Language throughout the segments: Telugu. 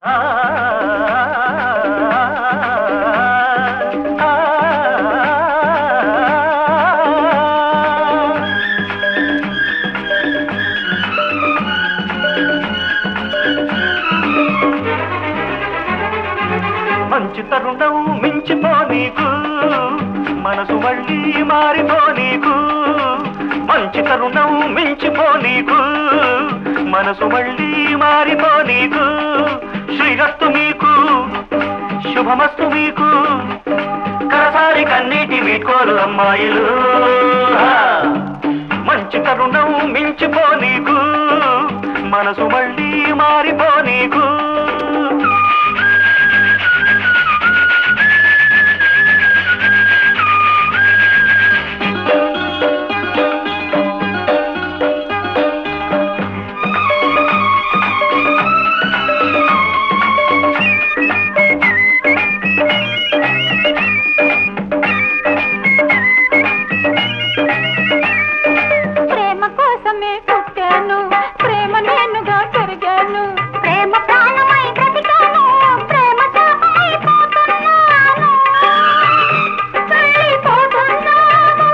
మంచి తరుణం మించిపో నీకు మనసు మళ్ళీ మారిపో నీకు మంచి తరుణం మించిపో నీకు మనసు మళ్ళీ మారిపో నీకు శ్రీరస్తు మీకు శుభమస్తు మీకు కరసారి కన్నీటి వీడ్కోలు అమ్మాయిలు ఆ! మంచి తరుణం మించిపో నీకు మనసు మళ్ళీ మారిపో నీకు ప్రేమ కోసమే పుట్టాను ప్రేమ నేనుగా పెరిగాను ప్రేమ ప్రాణమై బ్రతికాను ప్రేమ శాపమై పోతున్నాను వెళ్ళిపోతున్నాను.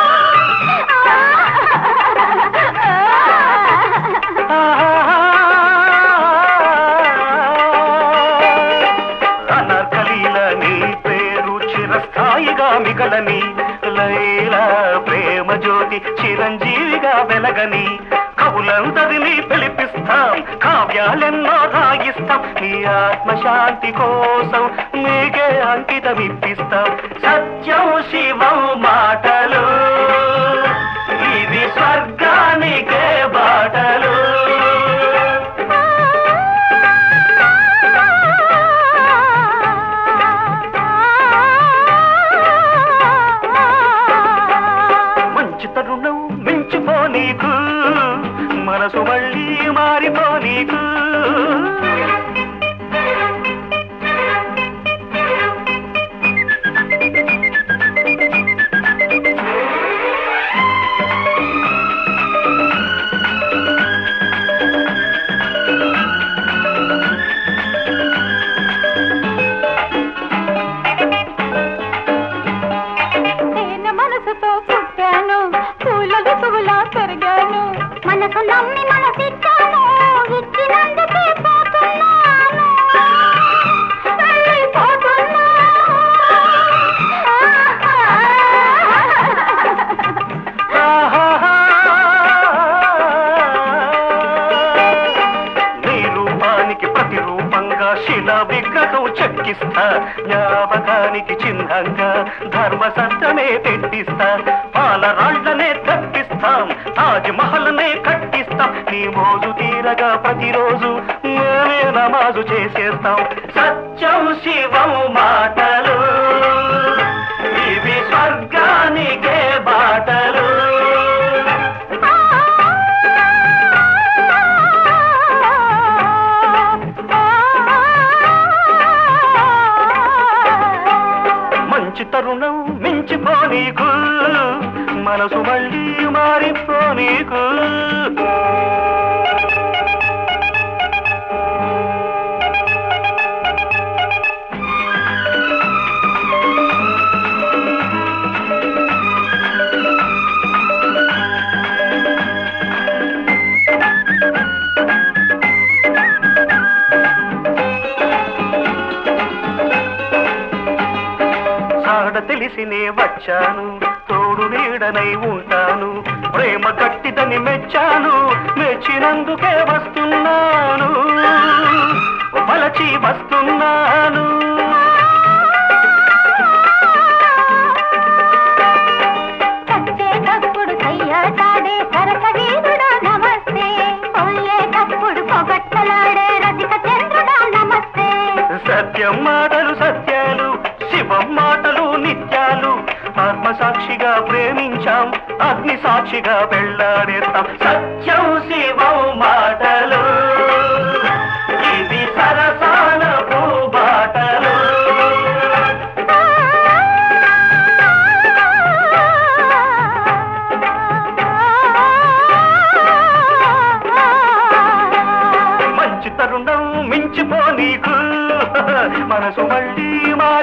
అనర్కలీల నీ పేరు చిరస్థాయిగా మిగలని లైలా ప్రేమ జ్యోతి చిరంజీవిగా వెలగని కవులందరినీ పిలిపిస్తాం కావ్యాలెన్నో రాగిస్తాం నీ ఆత్మశాంతి కోసం మీకే అంకితం ఇప్పిస్తాం సత్యం శివం మాటలు ఇది స్వర్గానికే బాటలు మంచి తరుణం మించిపో నీకు మనసు మళ్ళీ మారిపో నీకు తేనె మనసుతో పుట్టాను పూల ఋతువులా పెరిగాను మనసు నమ్మి మనసిచ్చాను ఇచ్చినందుకే పోతున్నాను నీ రూపానికి ప్రతిరూపంగా శిల విగ్రహం చెక్కిస్తా జ్ఞాపకానికి చిహ్నంగా ధర్మ సత్యమే పెట్టిస్తా పాలరాళ్లనే తప్పిస్తాం తాజ్ మహల్నే కట్టిస్తాం నీ మోజు తీరగా ప్రతిరోజు మేమే నమాజు చేసేస్తాం సత్యం శివం మాటలు ఇవి స్వర్గానికే బాటలు మంచి తరుణం మించిపో నీకు మనసు మళ్ళీ మారిపో నీకు సాడ తెలిసినే వచ్చాను తోడు నీడనై ఉంటాను ప్రేమ గట్టిదని మెచ్చాను మెచ్చినందుకే వస్తున్నాను మలచి వస్తున్నాను కట్టేటప్పుడు కయ్యాటాడే సరస వీరుడా నమస్తే పోయేటప్పుడు పొగట్టలాడే రసిక చంద్రుడా నమస్తే సత్యం మాటలు సత్యాలు శివం మాటలు నిత్యాలు ఆత్మసాక్షిగా ప్రేమించాం అగ్ని సాక్షిగా పెళ్ళాడేస్తాం సత్యం శివం మాటలు ఇది సరసాల పూబాటలు మంచి తరుణం మించిపోని నీకు మనసు మళ్ళీ మా